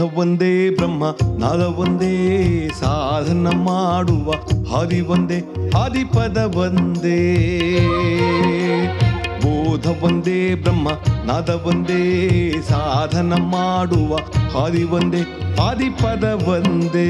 ಒಂದೇ ಬ್ರಹ್ಮ ನಾದ ಒಂದೇ ಸಾಧನ ಮಾಡುವ ಹರಿ ಒಂದೇ ಆದಿಪದ ಒಂದೇ ಬೋಧ ಒಂದೇ ಬ್ರಹ್ಮ ನಾದ ಒಂದೇ ಸಾಧನ ಮಾಡುವ ಹರಿ ಒಂದೇ ಆದಿಪದ ಒಂದೇ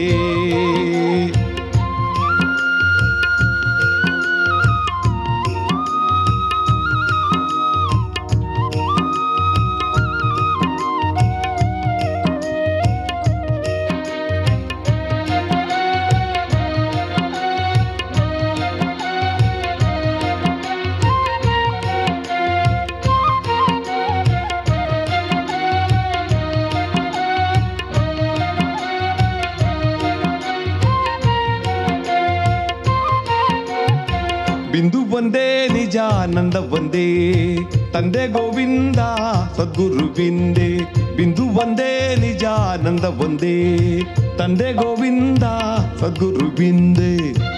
ಬಿಂದು ಒಂದೇ ನಿಜಾನಂದ ಒಂದೇ ತಂದೆ ಗೋವಿಂದ ಸದ್ಗುರು ಬಿಂದೆ ಬಿಂದು ಒಂದೇ ನಿಜಾನಂದ ಒಂದೇ ತಂದೆ ಗೋವಿಂದ ಸದ್ಗುರು ಬಿಂದೆ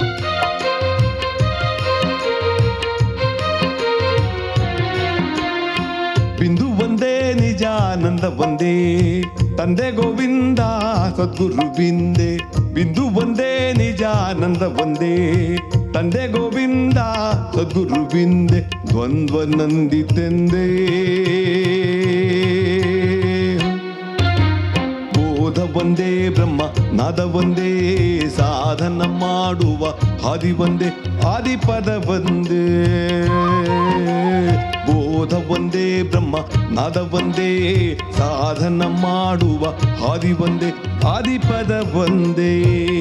ಬಿಂದು ಒಂದೇ ನಿಜಾನಂದ ಒಂದೇ ತಂದೆ ಗೋವಿಂದ ಸದ್ಗುರು ಬಿಂದೆ ಬಿಂದು ಒಂದೇ ನಿಜಾನಂದ ಒಂದೇ ತಂದೆ ಗೋವಿಂದ ಸದ್ಗುರು ಬಿಂದೆ ದ್ವಂದ್ವ ನಂದಿತೆಂದೇ ಬೋಧ ಒಂದೇ ಬ್ರಹ್ಮ ನಾದ ಒಂದೇ ಸಾಧನ ಮಾಡುವ ಹಾದಿ ಒಂದೇ ಆದಿಪದ ಒಂದೇ ಬೋಧ ಒಂದೇ ಬ್ರಹ್ಮ ನಾದ ಒಂದೇ ಸಾಧನ ಮಾಡುವ ಹಾದಿ ಒಂದೇ ಆದಿಪದ ಒಂದೇ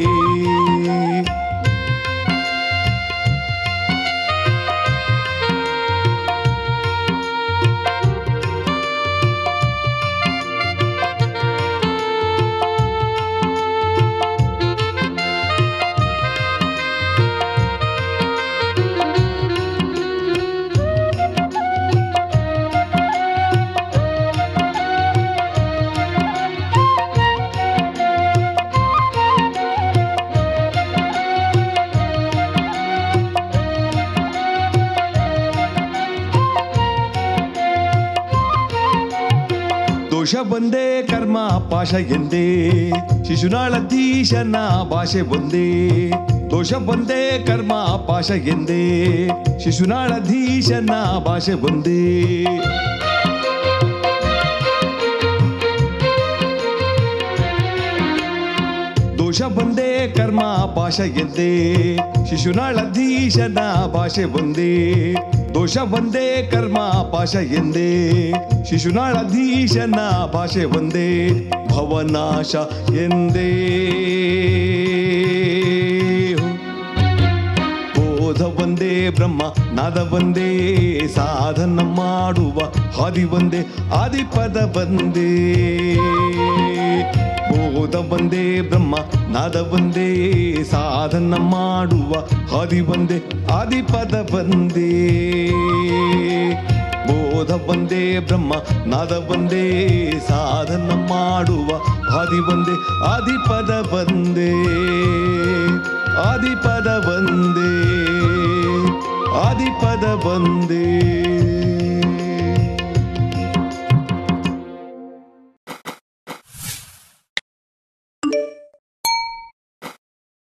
ದೋಷ ಬಂದೇ ಕರ್ಮ ಪಾಶ ಎಂದೇ ಶಿಶುನಾಳಧೀಶನ ಭಾಷೆ ಒಂದೇ ದೋಷ ಬಂದೇ ಕರ್ಮ ಪಾಶ ಎಂದೇ ಶಿಶುನಾಳಧೀಶನ ಭಾಷೆ ಒಂದೇ ದೋಷ ಬಂದೇ ಕರ್ಮ ಪಾಶ ಎಂದೇ ಶಿಶುನಾಳಧೀಶನ ಭಾಷೆ ಒಂದೇ ದೋಷ ಬಂದೇ ಕರ್ಮ ಪಾಶ ಎಂದೇ ಶಿಶುನಾಳಧೀಶನ ಭಾಷೆ ಒಂದೇ ಭವನಾಶ ಎಂದೇ ಬೋಧ ಒಂದೇ ಬ್ರಹ್ಮ ನಾದ ಒಂದೇ ಸಾಧನ ಮಾಡುವ ಹಾದಿ ಒಂದೇ ಆದಿಪದ ಒಂದೇ ಬೋಧ ಒಂದೇ ಬ್ರಹ್ಮ ನಾದ ಒಂದೇ ಸಾಧನ ಮಾಡುವ ಹಾದಿ ಒಂದೇ ಆದಿಪದ ಒಂದೇ ಬೋಧ ಒಂದೇ ಬ್ರಹ್ಮ ನಾದ ಒಂದೇ ಸಾಧನ ಮಾಡುವ ಹಾದಿ ಒಂದೇ ಆದಿಪದ ಒಂದೇ ಆದಿಪದ ಒಂದೇ ಆದಿಪದ ಒಂದೇ